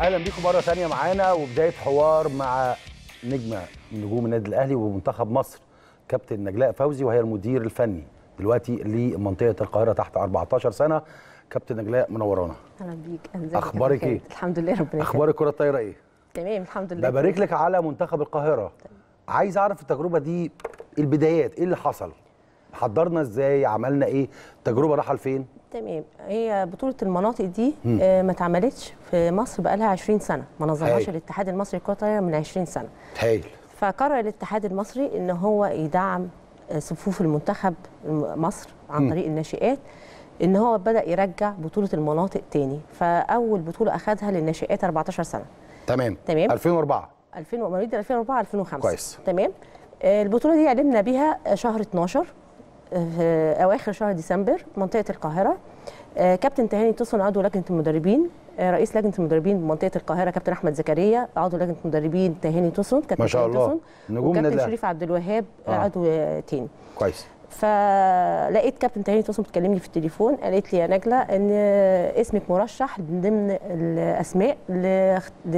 اهلا بيكم مره ثانيه معانا وبدايه حوار مع نجمه من نجوم النادي الاهلي ومنتخب مصر كابتن نجلاء فوزي وهي المدير الفني دلوقتي لمنطقه القاهره تحت 14 سنه كابتن نجلاء منورانا اهلا بيك أهلاً ازيك أخبارك يا كابتن إيه؟ خالد؟ الحمد لله ربنا يخليك. اخبار الكره الطايره ايه تمام الحمد لله ببارك لك على منتخب القاهره عايز اعرف التجربه دي البدايات ايه اللي حصل حضرنا ازاي عملنا ايه التجربه رايحه لفين تمام هي بطوله المناطق دي آه ما اتعملتش في مصر بقى لها 20 سنه ما نظمهاش هايل. الاتحاد المصري للكره الطايره من 20 سنه هايل فقرر الاتحاد المصري ان هو يدعم آه، صفوف المنتخب الم- مصر عن طريق الناشئات ان هو بدا يرجع بطوله المناطق تاني فاول بطوله اخذها للناشئات 14 سنه تمام تمام. 2004 2000 مواليد 2004 2005 كويس. تمام آه، البطوله دي علمنا بيها آه، شهر 12 آه، في اواخر شهر ديسمبر منطقه القاهره آه، كابتن تهاني توسن عضو لجنه المدربين آه، رئيس لجنه المدربين بمنطقه القاهره كابتن احمد زكريا عضو لجنه المدربين تهاني توسن كابتن ما شاء تهاني الله. توسن نجوم النادي وكابتن الأهلي. شريف عبد الوهاب آه. آه. عضو آه، تاني كويس فلقيت كابتن تهاني توسن بتكلمني في التليفون قالت لي يا نجله ان اسمك مرشح من ضمن الاسماء ل... ل...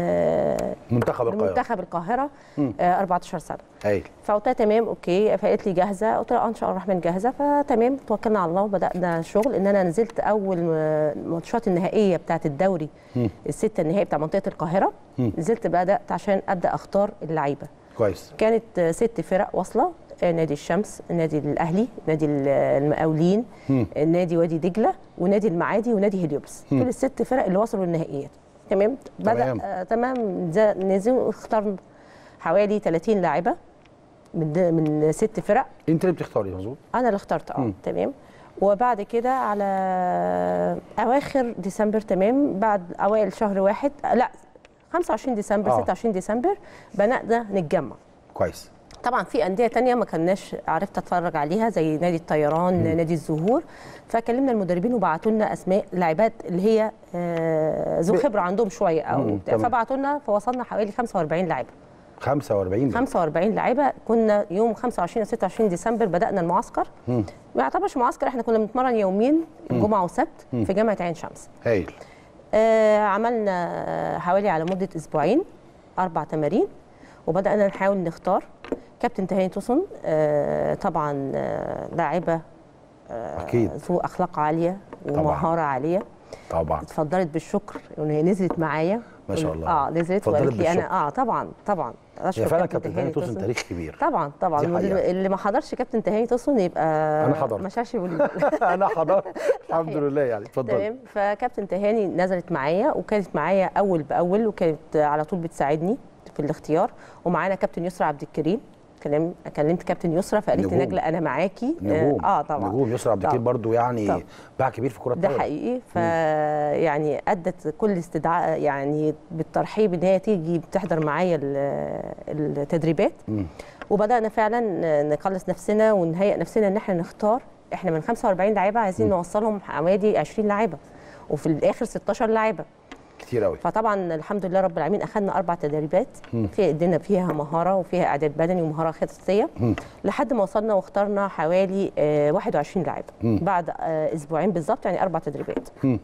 منتخب القاهره لمنتخب القاهره مم. آه 14 سنه هايل فقلت لها تمام اوكي فقالت لي جاهزه قلت لها اه ان شاء الله الرحمن جاهزه فتمام توكلنا على الله وبدانا الشغل ان انا نزلت اول م- الماتشات النهائيه بتاعه الدوري مم. السته النهائي بتاع منطقه القاهره مم. نزلت بدات عشان ابدا اختار اللعيبه كويس كانت آه، ست فرق واصله آه، نادي الشمس النادي الاهلي نادي ال- المقاولين مم. نادي وادي دجله ونادي المعادي ونادي هليوبس مم. دول الست فرق اللي وصلوا النهائيات تمام بدا تمام. آه تمام ز- نزلوا اخترنا حوالي 30 لاعبه من د- من ست فرق انت اللي بتختاري مظبوط انا اللي اخترت اه مم. تمام وبعد كده على اواخر ديسمبر تمام بعد اوائل شهر واحد آه، لا 25 ديسمبر آه. 26 ديسمبر بدانا نتجمع كويس طبعا في انديه تانية ما كناش عرفت اتفرج عليها زي نادي الطيران نادي الزهور فكلمنا المدربين وبعتوا لنا اسماء لاعبات اللي هي آه، ذو ب- خبره عندهم شويه او مم، بتاع. تمام. فبعتوا لنا فوصلنا حوالي 45 لاعبه 45 ده. 45 لاعبه كنا يوم 25 و 26 ديسمبر بدانا المعسكر مم. ما يعتبرش معسكر احنا كنا بنتمرن يومين جمعه وسبت في جامعه عين شمس هايل آه عملنا آه، حوالي على مده اسبوعين اربع تمارين وبدانا نحاول نختار كابتن تهاني توسن آه طبعا آه لاعبه اكيد ذو اخلاق عاليه ومهاره عاليه طبعا اتفضلت بالشكر ان هي نزلت معايا ما شاء الله. اه نزلت اتفضلت وقالت لي انا بالشكر. اه طبعا طبعا أشكر هي فعلا كابتن تاني توصل تاريخ كبير طبعا طبعا دي حقيقة. واللي اللي ما حضرش كابتن تهاني توسن يبقى أنا حضرت. ما شافش يقول انا حضرت الحمد لله يعني اتفضل تمام فكابتن تهاني نزلت معايا وكانت معايا اول باول وكانت على طول بتساعدني في الاختيار ومعانا كابتن يسرا عبد الكريم كلم كلمت كابتن يسرا فقالت لي نجوم. نجله انا معاكي نجوم اه طبعا نجوم يسرا عبد الكريم طبعاً. برضو يعني طبعاً. باع كبير في كره ده الطايره حقيقي ف يعني ادت كل استدعاء يعني بالترحيب ان هي تيجي بتحضر معايا ال- التدريبات مم. وبدانا فعلا نخلص نفسنا ونهيئ نفسنا ان احنا نختار احنا من 45 لاعيبه عايزين نوصلهم حوالي 20 لاعيبه وفي الاخر 16 لاعيبه كتير قوي فطبعا الحمد لله رب العالمين اخذنا اربع تدريبات في ادينا فيها مهاره وفيها اعداد بدني ومهاره خططيه لحد ما وصلنا واخترنا حوالي آه، 21 لاعب بعد آه، اسبوعين بالظبط يعني اربع تدريبات مم.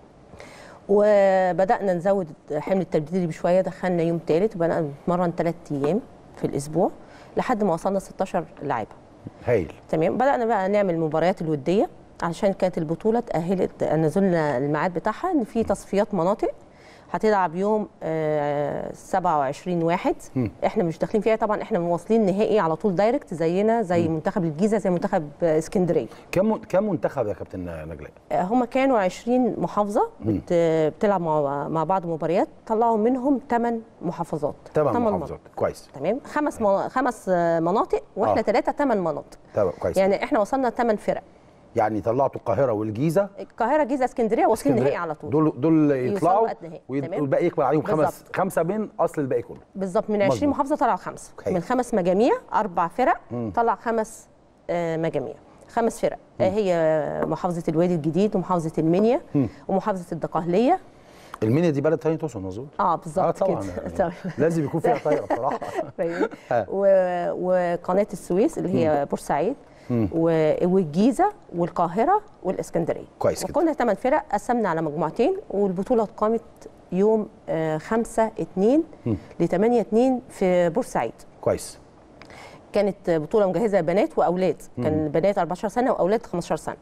وبدانا نزود حمل التدريب شويه دخلنا يوم ثالث وبدانا نتمرن ثلاث ايام في الاسبوع لحد ما وصلنا 16 لاعب هايل تمام بدانا بقى نعمل المباريات الوديه علشان كانت البطوله تاهلت نزلنا الميعاد بتاعها ان في تصفيات مناطق هتلعب يوم آه 27 واحد احنا مش داخلين فيها طبعا احنا واصلين نهائي على طول دايركت زينا زي منتخب الجيزه زي منتخب آه، اسكندريه كم كم منتخب يا كابتن نجلاء آه، هم كانوا 20 محافظه بت بتلعب مع مع بعض مباريات طلعوا منهم 8 محافظات ثمان تمن محافظات كويس تمام خمس من... خمس آه، مناطق واحنا آه. ثلاثه ثمان مناطق تمام كويس يعني, يعني احنا وصلنا 8 فرق يعني طلعتوا القاهره والجيزه القاهره جيزه اسكندريه واصلين اسكندرية. نهائي على طول دول دول يطلعوا وقت نهائي. ويد- تمام. والباقي يكمل عليهم خمس بالظبط. خمسه من اصل الباقي كله بالظبط من 20 مظبوط. محافظه طلعوا خمسه أوكي. من خمس مجاميع اربع فرق طلع خمس آه، مجاميع خمس فرق آه، هي محافظه الوادي الجديد ومحافظه المنيا ومحافظه الدقهليه المنيا دي بلد تاني توصل مظبوط اه بالظبط طبعا كده يعني تمام. لازم يكون فيها طايره بصراحه فاهمني؟ آه. و- وقناه السويس اللي هي بورسعيد و- والجيزه والقاهره والاسكندريه كويس كده. وكنا ثمان فرق قسمنا على مجموعتين والبطوله اتقامت يوم 5 2 ل 8 2 في بورسعيد كويس كانت بطوله مجهزه بنات واولاد كان بنات 14 سنه واولاد 15 سنه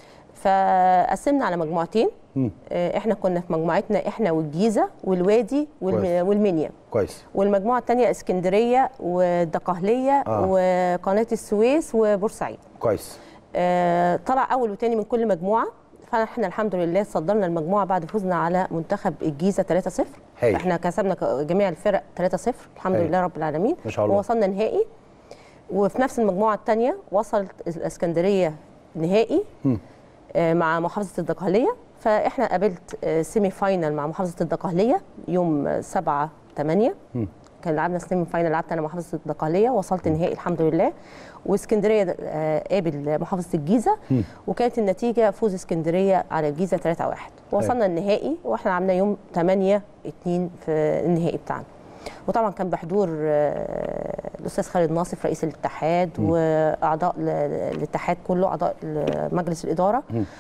فقسمنا على مجموعتين آه، احنا كنا في مجموعتنا احنا والجيزه والوادي والم- كويس. والمنيا كويس والمجموعه الثانيه اسكندريه والدقهليه آه. وقناه السويس وبورسعيد كويس آه، طلع اول وتاني من كل مجموعه فاحنا الحمد لله صدرنا المجموعه بعد فوزنا على منتخب الجيزه 3-0 هايل. احنا كسبنا ك- جميع الفرق 3-0 الحمد هايل. لله رب العالمين ما شاء الله. ووصلنا نهائي وفي نفس المجموعه الثانيه وصلت الاسكندريه نهائي آه، مع محافظه الدقهليه فاحنا قابلت آه، سيمي فاينل مع محافظه الدقهليه يوم آه، 7 8 كان لعبنا سيمي فاينل لعبت انا محافظه الدقهليه وصلت نهائي الحمد لله واسكندريه آه، قابل محافظه الجيزه وكانت النتيجه فوز اسكندريه على الجيزه 3 1 وصلنا النهائي واحنا عملنا يوم 8 2 في النهائي بتاعنا وطبعا كان بحضور آه، الاستاذ خالد ناصف رئيس الاتحاد واعضاء ل- الاتحاد كله اعضاء مجلس الاداره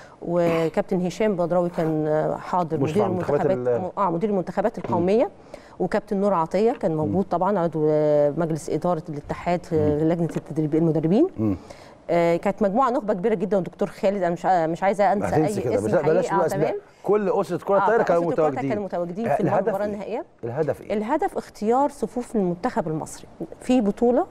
وكابتن هشام بدراوي كان آه، حاضر مشرف مدير على منتخبات المنتخبات ال- اه مدير المنتخبات القوميه وكابتن نور عطيه كان موجود طبعا عضو آه، مجلس اداره الاتحاد في لجنه التدريب المدربين آه، كانت مجموعه نخبه كبيره جدا ودكتور خالد انا مش مش عايزه انسى هتنسي اي كده اسم بس بلاش حقيقي نقول آه، اسماء تمام كل اسره كره آه، طايره كانوا أسرة الكرة متواجدين كانوا متواجدين آه، في الهدف المباراه إيه؟ النهائيه الهدف ايه؟ الهدف اختيار صفوف المنتخب المصري في بطوله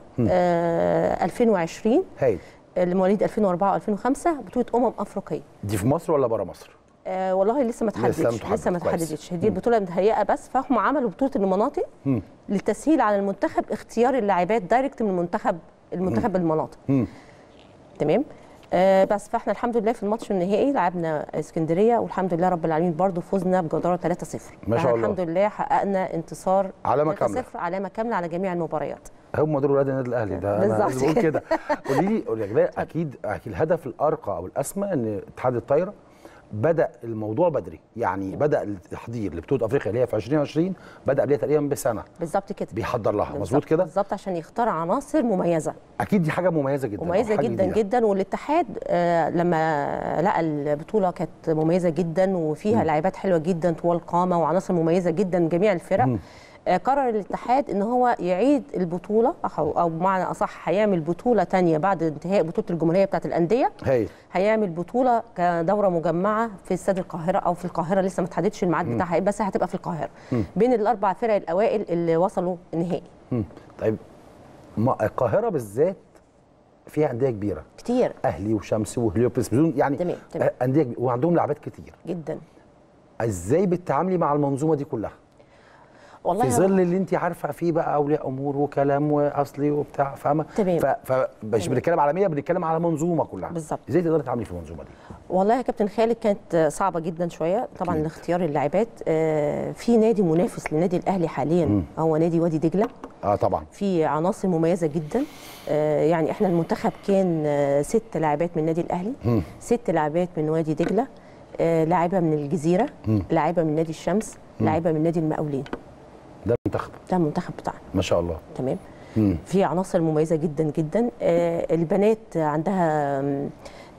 آه 2020 هايل لمواليد 2004 و2005 بطوله امم افريقيه دي في مصر ولا بره مصر؟ آه والله لسه ما تحددش لسه لسه, متحدد، ما كويس. تحددش دي البطوله متهيئه بس فهم عملوا بطوله المناطق مم. للتسهيل على المنتخب اختيار اللاعبات دايركت من المنتخب المنتخب المناطق مم. تمام آه بس فاحنا الحمد لله في الماتش النهائي لعبنا اسكندريه والحمد لله رب العالمين برضو فزنا بجداره 3-0 ما شاء فإحنا الله. الحمد لله حققنا انتصار علامة 3-0 كاملة. علامه كامله على جميع المباريات هم دول ولاد النادي الاهلي ده انا بالظبط لازم اقول كده. كده قولي لي قولي لي اكيد اكيد الهدف الارقى او الاسمى ان اتحاد الطايره بدا الموضوع بدري يعني بدا التحضير لبطوله افريقيا اللي هي في 2020 بدا قبلها تقريبا بسنه بالظبط كده بيحضر لها بالظبط- مظبوط كده بالظبط عشان يختار عناصر مميزه اكيد دي حاجه مميزه جدا أو مميزه حاجة جدا جديدة. جدا والاتحاد آه لما لقى البطوله كانت مميزه جدا وفيها لاعبات حلوه جدا طوال قامه وعناصر مميزه جدا من جميع الفرق آه قرر الاتحاد ان هو يعيد البطوله او او بمعنى اصح هيعمل بطوله تانية بعد انتهاء بطوله الجمهوريه بتاعه الانديه هايل هيعمل بطوله كدوره مجمعه في استاد القاهره او في القاهره لسه ما تحددش الميعاد بتاعها إيه، بس هتبقى في القاهره بين الاربع فرق الاوائل اللي وصلوا النهائي مم. طيب ما القاهره بالذات فيها انديه كبيره كتير اهلي وشمس وهليوبلس بدون يعني تمام، تمام. آه، انديه كبيرة وعندهم لاعبات كتير جدا ازاي بتتعاملي مع المنظومه دي كلها والله في هو- ظل اللي انت عارفه فيه بقى اولياء امور وكلام واصلي وبتاع فاهمه تمام. ف- فمش بنتكلم عالميه بنتكلم على منظومه كلها بالظبط. ازاي تقدري تتعاملي في المنظومه دي والله يا كابتن خالد كانت صعبه جدا شويه طبعا أكيد. لاختيار اللاعبات آه، في نادي منافس للنادي الاهلي حاليا هو نادي وادي دجله اه طبعا في عناصر مميزه جدا آه، يعني احنا المنتخب كان آه، ست لاعبات من النادي الاهلي ست لاعبات من وادي دجله آه، لاعبه من الجزيره لاعبه من نادي الشمس لاعبه من نادي المقاولين ده منتخب ده المنتخب بتاعنا ما شاء الله تمام مم. في عناصر مميزه جدا جدا آه، البنات عندها آم،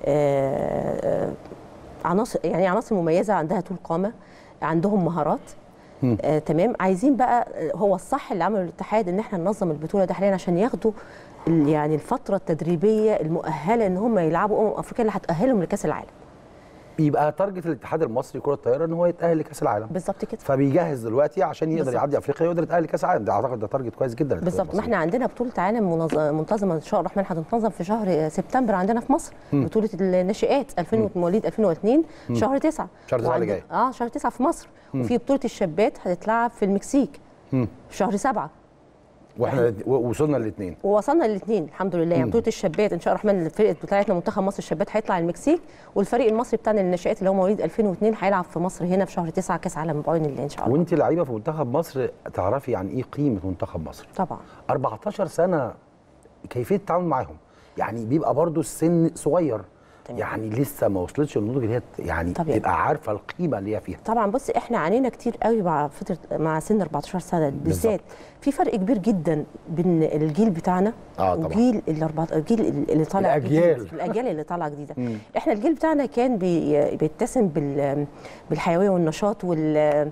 آه، آه، عناصر يعني عناصر مميزه عندها طول قامه عندهم مهارات آه تمام عايزين بقى آه، هو الصح اللي عمله الاتحاد ان احنا ننظم البطوله ده حاليا عشان ياخدوا ال- يعني الفتره التدريبيه المؤهله ان هم يلعبوا امم افريقيا اللي هتاهلهم لكاس العالم يبقى تارجت الاتحاد المصري لكره الطائره ان هو يتاهل لكاس العالم بالظبط كده فبيجهز دلوقتي عشان يقدر بالظبط. يعدي افريقيا ويقدر يتاهل لكاس العالم ده اعتقد ده تارجت كويس جدا للاتحاد بالظبط ما المصري. احنا عندنا بطوله عالم منظ- منتظمه ان شاء الله الرحمن هتنتظم في شهر سبتمبر عندنا في مصر بطوله الناشئات 2000 مواليد 2002 شهر 9 شهر تسعة اللي جاي. اه شهر 9 في مصر وفي بطوله الشابات هتتلعب في المكسيك مم. في شهر 7 واحنا و- وصلنا الاثنين ووصلنا الاثنين الحمد لله يعني بطوله الشابات ان شاء الله الرحمن الفرقه بتاعتنا منتخب مصر الشابات هيطلع المكسيك والفريق المصري بتاعنا للناشئات اللي هو مواليد 2002 هيلعب في مصر هنا في شهر 9 كاس عالم بعين الله ان شاء الله وانت لعيبه في منتخب مصر تعرفي يعني ايه قيمه منتخب مصر طبعا 14 سنه كيفيه التعامل معاهم يعني بيبقى برضو السن صغير تمام. يعني لسه ما وصلتش للنضوج اللي هي يعني طبيعي. تبقى عارفه القيمه اللي هي فيها طبعا بص احنا عانينا كتير قوي مع فتره مع سن 14 سنه بالذات في فرق كبير جدا بين الجيل بتاعنا آه طبعا. وجيل الأربعة الجيل اللي طالع الأجيال. جديد الاجيال اللي طالعه جديده احنا الجيل بتاعنا كان بي بيتسم بال بالحيويه والنشاط وال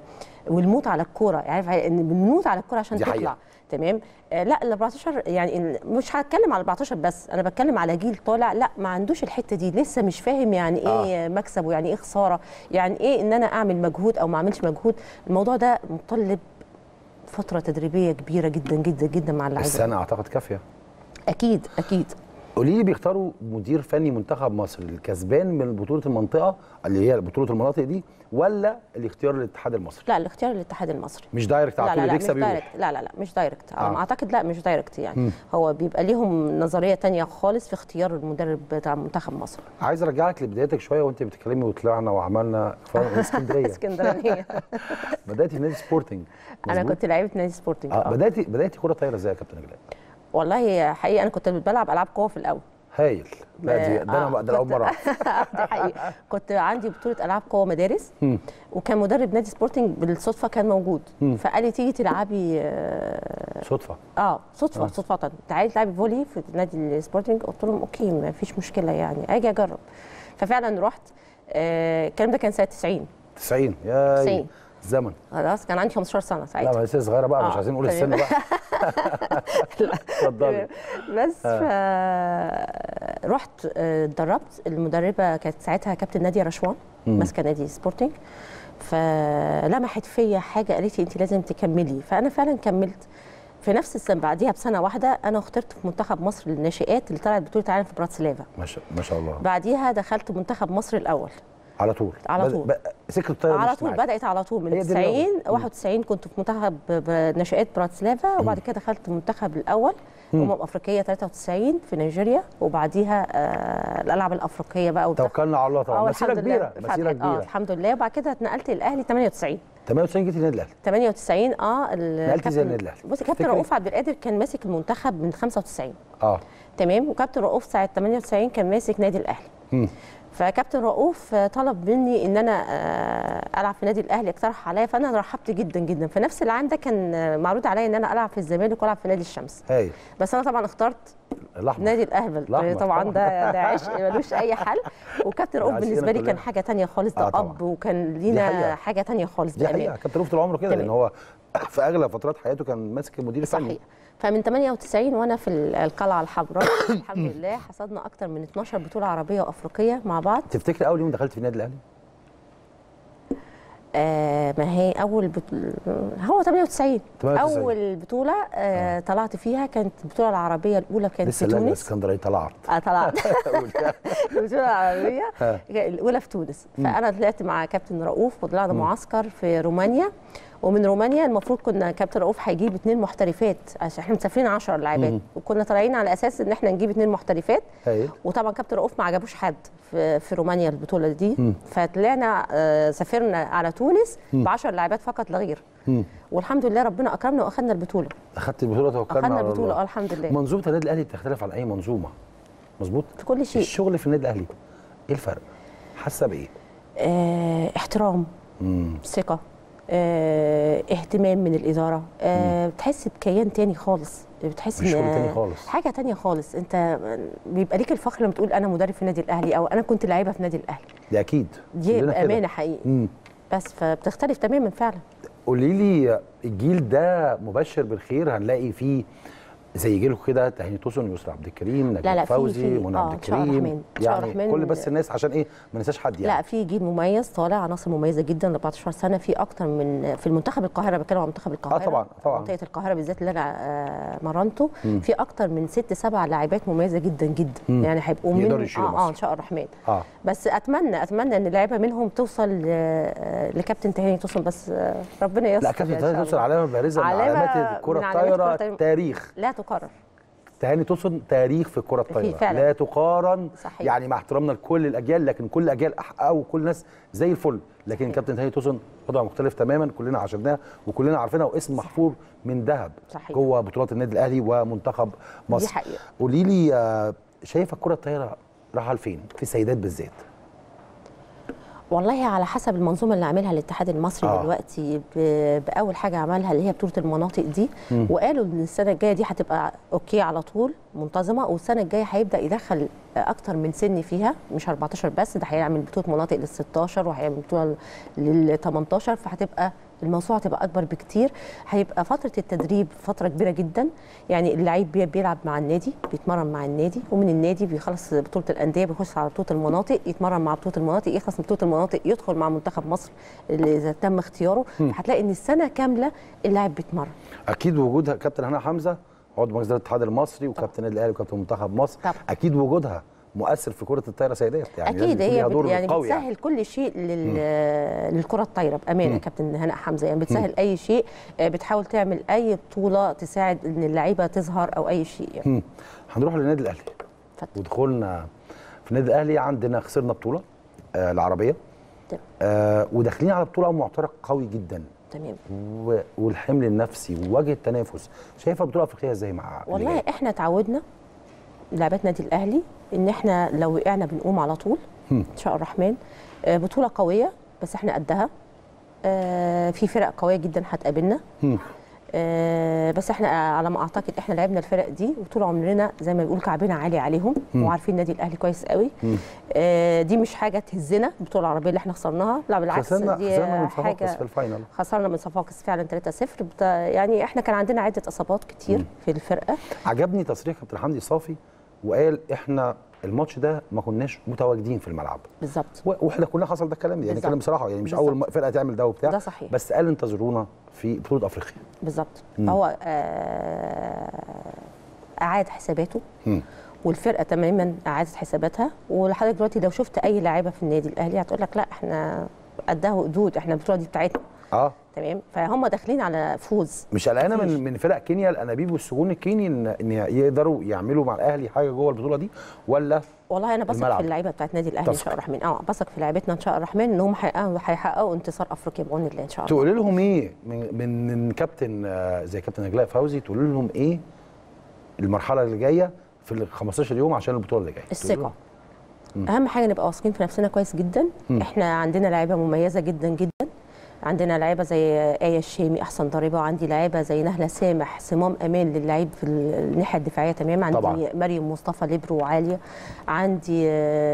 والموت على الكوره عارف ان بنموت على الكوره عشان دي تطلع حقيقة. تمام آه لا ال 14 يعني ال- مش هتكلم على 14 بس انا بتكلم على جيل طالع لا ما عندوش الحته دي لسه مش فاهم يعني ايه آه. مكسب ويعني ايه خساره يعني ايه ان انا اعمل مجهود او ما اعملش مجهود الموضوع ده متطلب فتره تدريبيه كبيره جدا جدا جدا مع اللعيبه السنه اعتقد كافيه اكيد اكيد قولي لي بيختاروا مدير فني منتخب مصر الكسبان من بطوله المنطقه اللي هي بطوله المناطق دي ولا اللي اختيار الاتحاد المصري لا الاختيار الاتحاد المصري مش دايركت على لا طول لا اللي لا مش يكسب يروح دايركت لا لا لا مش دايركت آه. آه. اعتقد لا مش دايركت يعني مم. هو بيبقى ليهم نظريه تانية خالص في اختيار المدرب بتاع منتخب مصر عايز ارجعك لبدايتك شويه وانت بتتكلمي وطلعنا وعملنا فرق اسكندريه اسكندرانيه بداتي في نادي سبورتنج انا مظبوط؟ كنت لعيبه نادي سبورتنج اه آه. بداتي بداتي كره طايره ازاي يا كابتن نجلاء والله حقيقه انا كنت بلعب العاب قوه في الاول هايل لا دي ده انا آه، ده أنا اول كنت- مره أعرف. دي حقيقه كنت عندي بطوله العاب قوه مدارس مم. وكان مدرب نادي سبورتنج بالصدفه كان موجود فقال لي تيجي تلعبي اه صدفه آه، صدفه آه. آه. صدفه تعالي تلعبي فولي في نادي السبورتنج قلت لهم اوكي ما فيش مشكله يعني اجي اجرب ففعلا رحت آه، الكلام ده كان سنه 90 90 يا 90. الزمن خلاص كان عندي 15 سنه لا ساعتها ما لسه صغيره بقى مش آه، عايزين نقول تمام. السن بقى اتفضلي بس ف رحت آه، اتدربت المدربه كانت ساعتها كابتن ناديه رشوان مم. ماسكه نادي سبورتنج فلمحت فيا حاجه قالت لي انت لازم تكملي فانا فعلا كملت في نفس السنه بعديها بسنه واحده انا اخترت في منتخب مصر للناشئات اللي طلعت بطوله العالم في براتسلافا ما شاء ما شاء الله بعديها دخلت منتخب مصر الاول على طول على بد- طول. ب- سكه الطايره على مش طول معاك. بدات على طول من هي دي 90 الأول. مم. 91 كنت في منتخب ب- ناشئات براتسلافا وبعد كده دخلت المنتخب الاول امم افريقيه 93 في نيجيريا وبعديها آه الالعاب الافريقيه بقى وبتاع توكلنا على الله طبعا آه، مسيره والحمد لله. كبيره مسيره فتحت- اه كبيره الحمد لله وبعد كده اتنقلت الاهلي 98 98 جيتي النادي الاهلي 98 اه ال- نقلتي زي كابتن- النادي الأهلي. بصي كابتن تفتكري؟ رؤوف عبد القادر كان ماسك المنتخب من 95 اه تمام وكابتن رؤوف ساعه 98 كان ماسك نادي الاهلي مم. فكابتن رؤوف طلب مني ان انا آه، العب في نادي الاهلي اقترح عليا فانا رحبت جدا جدا في نفس العام ده كان آه، معروض عليا ان انا العب في الزمالك والعب في نادي الشمس هايل بس انا طبعا اخترت الاحمر نادي الاهلي الأحمر طبعا طبعاً. ده ده عشق ملوش اي حل وكابتن رؤوف عشقنا بالنسبه لي كلنا. كان حاجه تانية خالص ده آه، طبعاً. اب وكان حقيقة. لينا حاجه تانية خالص دي بأمانة. حقيقه كابتن رؤوف طول عمره كده لان تمام. هو في اغلب فترات حياته كان ماسك المدير الفني صحيح فمن 98 وانا في القلعه الحمراء الحمد لله حصدنا اكتر من 12 بطوله عربيه وافريقيه مع بعض تفتكر اول يوم دخلت في النادي الاهلي آه ما هي اول بطولة هو 98 98. اول بطوله آه طلعت فيها كانت البطوله العربيه الاولى كانت لسه في اللجنه تونس الاسكندريه طلعت آه طلعت البطوله العربيه ها. الاولى في تونس فانا طلعت مع كابتن رؤوف وطلعنا معسكر في رومانيا ومن رومانيا المفروض كنا كابتن رؤوف هيجيب اثنين محترفات عشان احنا مسافرين 10 لاعبات وكنا طالعين على اساس ان احنا نجيب اثنين محترفات هايل وطبعا كابتن رؤوف ما عجبوش حد في, في رومانيا البطوله دي فطلعنا آه، سافرنا على تونس ب 10 لاعبات فقط لا غير مم. والحمد لله ربنا اكرمنا واخدنا البطوله اخدت البطوله توكلنا اخدنا على البطوله اه الله الحمد لله منظومه النادي الاهلي بتختلف عن اي منظومه مظبوط في كل شيء الشغل في النادي الاهلي ايه الفرق حاسه بايه آه احترام مم. ثقه آه اهتمام من الاداره آه بتحس بكيان تاني خالص بتحس مش ان شغل تاني خالص. حاجه تانية خالص انت بيبقى ليك الفخر لما تقول انا مدرب في النادي الاهلي او انا كنت لعيبه في النادي الاهلي ده اكيد دي كلنا كده. بامانه حقيقي مم. بس فبتختلف تماما فعلا قولي لي الجيل ده مبشر بالخير هنلاقي فيه زي جيلكم كده تهاني توسن يسرا عبد الكريم نجيب لا، في- فوزي في- منى آه، عبد إن شاء الله الكريم الرحمن. إن شاء الله يعني الرحمن. كل بس الناس عشان ايه ما ننساش حد يعني لا في جيل مميز طالع عناصر مميزه جدا 14 سنه في اكتر من في المنتخب القاهره بتكلم عن منتخب القاهره طبعاً، طبعاً. منطقه القاهره بالذات اللي انا آه، مرنته في اكتر من ست سبع لاعبات مميزه جدا جدا يعني هيبقوا يقدروا من يشيلوا اه, مصر. آه ان شاء الله الرحمن اه بس اتمنى اتمنى ان لعيبه منهم توصل ل- آه، لكابتن تهاني توصل بس آه، ربنا يستر لا كابتن إن شاء تهاني توسن الله. علامه بارزه من علامة علامات الكره من علامات الطايره الكرة الطايرة. تاريخ لا تكرر تهاني توسن تاريخ في الكره الطايره فعلا. لا تقارن صحيح. يعني مع احترامنا لكل الاجيال لكن كل الاجيال احققوا وكل الناس زي الفل لكن كابتن تهاني توسن وضع مختلف تماما كلنا عاشرناه وكلنا عارفينها واسم محفور من ذهب صحيح. جوه بطولات النادي الاهلي ومنتخب مصر حقيقة. قولي لي آه، شايفه الكره الطايره رايحه لفين في السيدات بالذات والله على حسب المنظومه اللي عاملها الاتحاد المصري آه. آه. دلوقتي ب- باول حاجه عملها اللي هي بطوله المناطق دي م. وقالوا ان السنه الجايه دي هتبقى اوكي على طول منتظمه والسنه الجايه هيبدا يدخل اكتر من سن فيها مش 14 بس ده هيعمل بطوله مناطق لل 16 وهيعمل بطوله لل 18 فهتبقى الموسوعه تبقى اكبر بكتير هيبقى فتره التدريب فتره كبيره جدا يعني اللعيب بي- بيلعب مع النادي بيتمرن مع النادي ومن النادي بيخلص بطوله الانديه بيخش على بطوله المناطق يتمرن مع بطوله المناطق يخلص من بطوله المناطق يدخل مع منتخب مصر اللي اذا تم اختياره هتلاقي ان السنه كامله اللاعب بيتمرن اكيد وجود كابتن هنا حمزه عضو مجلس إدارة الاتحاد المصري وكابتن النادي الاهلي وكابتن منتخب مصر طبعا. اكيد وجودها مؤثر في كره الطايره سيدات يعني اكيد لازم يكون هي ليها بت دور يعني قوي بتسهل يعني. كل شيء لل للكره الطايره بامانه يا كابتن هناء حمزه يعني بتسهل اي شيء آه، بتحاول تعمل اي بطوله تساعد ان اللعيبه تظهر او اي شيء يعني مم. هنروح للنادي الاهلي اتفضل. ودخولنا في النادي الاهلي عندنا خسرنا بطوله آه العربيه تمام. آه وداخلين على بطوله معترك قوي جدا تمام و- والحمل النفسي ووجه التنافس شايفه البطوله الافريقيه ازاي مع اللي والله جاي؟ احنا اتعودنا لعبات نادي الاهلي ان احنا لو وقعنا بنقوم على طول هم. ان شاء الرحمن آه، بطوله قويه بس احنا قدها آه، في فرق قويه جدا هتقابلنا هم. آه، بس احنا على ما اعتقد احنا لعبنا الفرق دي وطول عمرنا زي ما بيقول كعبنا عالي عليهم وعارفين النادي الاهلي كويس قوي آه، دي مش حاجه تهزنا البطوله العربيه اللي احنا خسرناها لا بالعكس خسرنا دي خسرنا من حاجه صفاقس في الفاينل خسرنا من صفاقس فعلا 3-0 بتا- يعني احنا كان عندنا عده اصابات كتير في الفرقه عجبني تصريح كابتن حمدي صافي وقال احنا الماتش ده ما كناش متواجدين في الملعب بالظبط و- واحنا كلنا حصل ده الكلام يعني بالظبط. كلام بصراحه يعني مش بالظبط. اول م- فرقه تعمل ده وبتاع ده صحيح. بس قال انتظرونا في بطوله افريقيا بالظبط هو آه، اعاد حساباته مم. والفرقه تماما اعادت حساباتها ولحضرتك دلوقتي لو شفت اي لاعيبه في النادي الاهلي هتقول لك لا احنا قدها وقدود احنا البطوله دي بتاعتنا اه تمام فهم داخلين على فوز مش قلقانه مفيش. من من فرق كينيا الانابيب والسجون الكيني ان ان يقدروا يعملوا مع الاهلي حاجه جوه البطوله دي ولا والله انا بثق الملعب. في اللعيبه بتاعت نادي الاهلي ان تثق. شاء الله الرحمن اه بثق في لعيبتنا ان شاء الله الرحمن ان هم هيحققوا هيحققوا انتصار افريقيا بعون الله ان شاء الله تقول لهم ايه من من, من كابتن آه، زي كابتن نجلاء فوزي تقول لهم ايه المرحله اللي جايه في ال 15 يوم عشان البطوله اللي جايه تقول الثقه لهم؟ اهم حاجه نبقى واثقين في نفسنا كويس جدا مم. احنا عندنا لعيبه مميزه جدا جدا عندنا لعيبه زي آية الشامي احسن ضريبه وعندي لعيبه زي نهله سامح صمام امان للعيب في الناحيه الدفاعيه تمام عندي طبعاً. مريم مصطفى ليبرو وعاليه عندي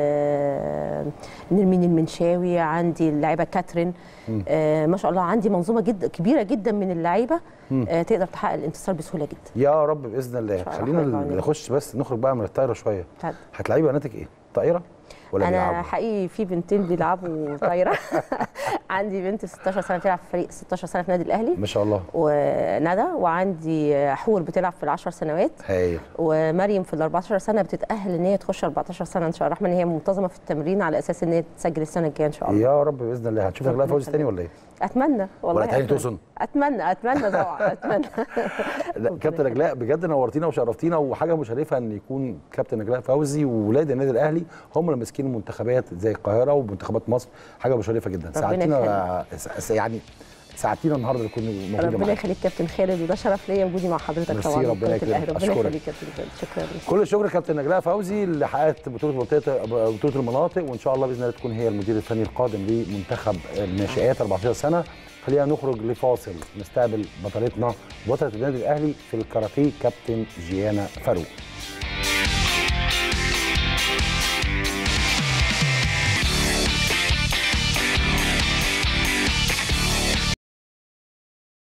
آه، نرمين المنشاوي عندي اللعيبه كاترين آه، ما شاء الله عندي منظومه جدا كبيره جدا من اللعيبه آه، تقدر تحقق الانتصار بسهوله جدا يا رب باذن الله شاء الله خلينا خير بعونك. نخش بس نخرج بقى من الطايره شويه اتفضل. هتلاقي بناتك ايه طايره ولا انا بيلعبوا حقيقي في بنتين بيلعبوا طايره عندي بنت 16 سنه بتلعب في فريق 16 سنه في النادي الاهلي ما شاء الله وندى وعندي حور بتلعب في العشر سنوات هايل ومريم في ال 14 سنه بتتاهل ان هي تخش 14 سنه ان شاء الله الرحمن هي منتظمه في التمرين على اساس ان هي تسجل السنه الجايه ان شاء الله يا رب باذن الله هنشوف نجلاء ربنا فوزي تاني ولا ايه اتمنى والله ولا تاني أتمنى. توصل؟ اتمنى اتمنى طبعا اتمنى لا كابتن نجلاء بجد نورتينا وشرفتينا وحاجه مشرفه ان يكون كابتن نجلاء فوزي وولاد النادي الاهلي هم اللي ماسكين المنتخبات زي القاهره ومنتخبات مصر حاجه مشرفه جدا ساعدتينا س- يعني ساعدتينا النهارده نكون موجوده ربنا معاك يخليك كابتن خالد وده شرف ليا وجودي مع حضرتك ميرسي، طبعا ربنا وقناة الأهلي. يكرمك. ربنا أشكرك. يخليك كابتن خالد شكرا لك كل الشكر كابتن نجلاء فوزي اللي حققت بطوله منطقه بطوله المناطق وان شاء الله باذن الله تكون هي المدير الفني القادم لمنتخب الناشئات 14 سنه خلينا نخرج لفاصل نستقبل بطلتنا بطله النادي الاهلي في الكاراتيه كابتن جيانا فاروق